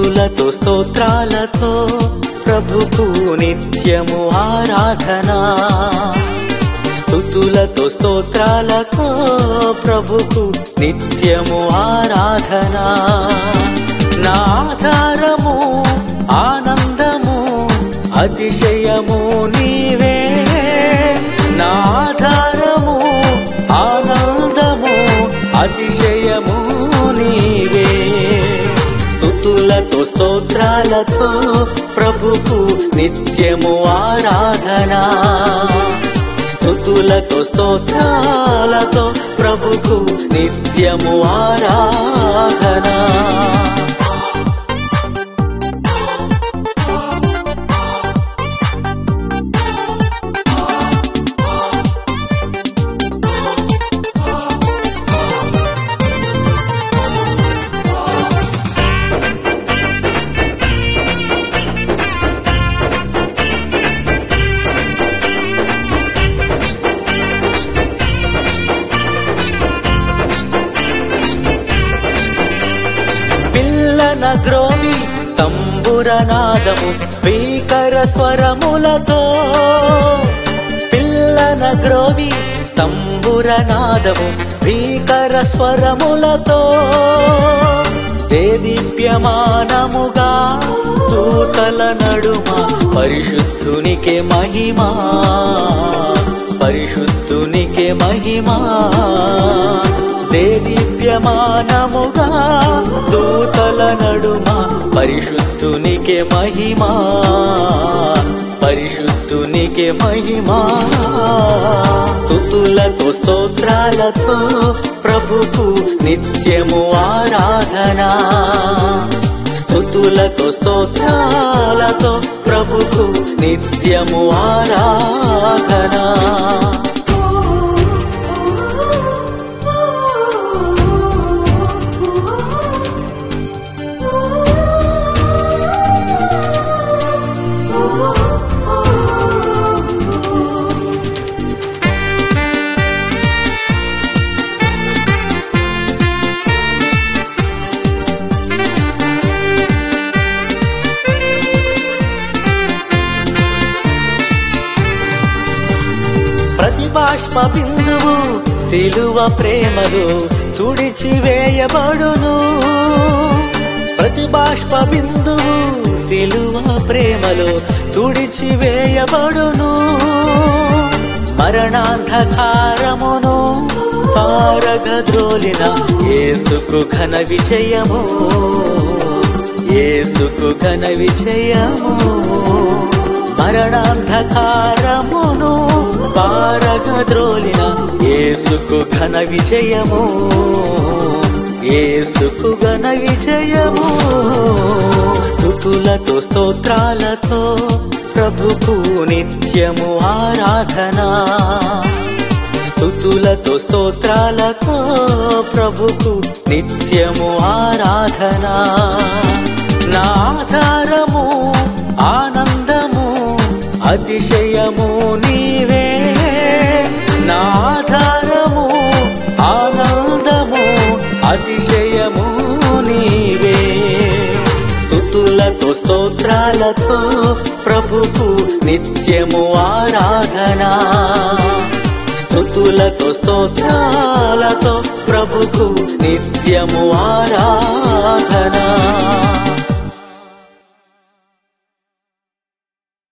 స్థుతులతో స్తోత్రాలతో ప్రభుకు నిత్యము ఆరాధన స్థుతులతో స్తోత్రాలతో ప్రభుకు నిత్యము ఆరాధన నా ఆధారము ఆనందము అతిశయము నీవే నా ఆధారము ఆనందము అతిశయము నీవే స్థుతులతో స్తోత్రాలతో ప్రభుకు నిత్యము ఆరాధన స్థుతులతో స్తోత్రాలతో ప్రభుకు నిత్యము ఆరాధన పిల్లన గ్రోవి తంబురనాదము భీకర స్వరములతో పిల్లన గ్రోవి తంబురనాదము భీకర స్వరములతో దేదీప్యమానముగా దూతల నడుమ పరిశుద్ధునికే మహిమా పరిశుద్ధునికే మహిమా దేదీప్యమానముగా దూతల నడుమ పరిశుద్ధునికే మహిమా పరిశుద్ధునికే మహిమా స్థుతులతో స్తోత్రాలతో ప్రభుకు నిత్యము ఆరాధన స్థుతులతో స్తోత్రాలతో ప్రభుకు నిత్యము ఆరాధన ప్రతి బాష్ప బిందువు సిలువ ప్రేమలు తుడిచి వేయబడును ప్రతి బాష్ప బిందువు సిలువ ప్రేమలు తుడిచి వేయబడును మరణాంధకారమును పారగద్రోలిన యేసుకు ఘన విజయము యేసుకు ఘన విజయము మరణాంధకారమును పారగద్రోలిన యేసుకు ఘన విజయము యేసుకు ఘన విజయము స్థుతులతో స్తోత్రాలతో ప్రభుకు నిత్యము ఆరాధన స్థుతులతో స్తోత్రాలతో ప్రభుకు నిత్యము ఆరాధన నా ఆధారము ఆనందము అతిశయము నీవే నా ఆధారము ఆనందము అతిశయము నీవే స్థుతులతో స్తోత్రాలతో ప్రభుకు నిత్యము ఆరాధన స్థుతులతో స్తోత్రాలతో ప్రభుకు నిత్యము ఆరాధన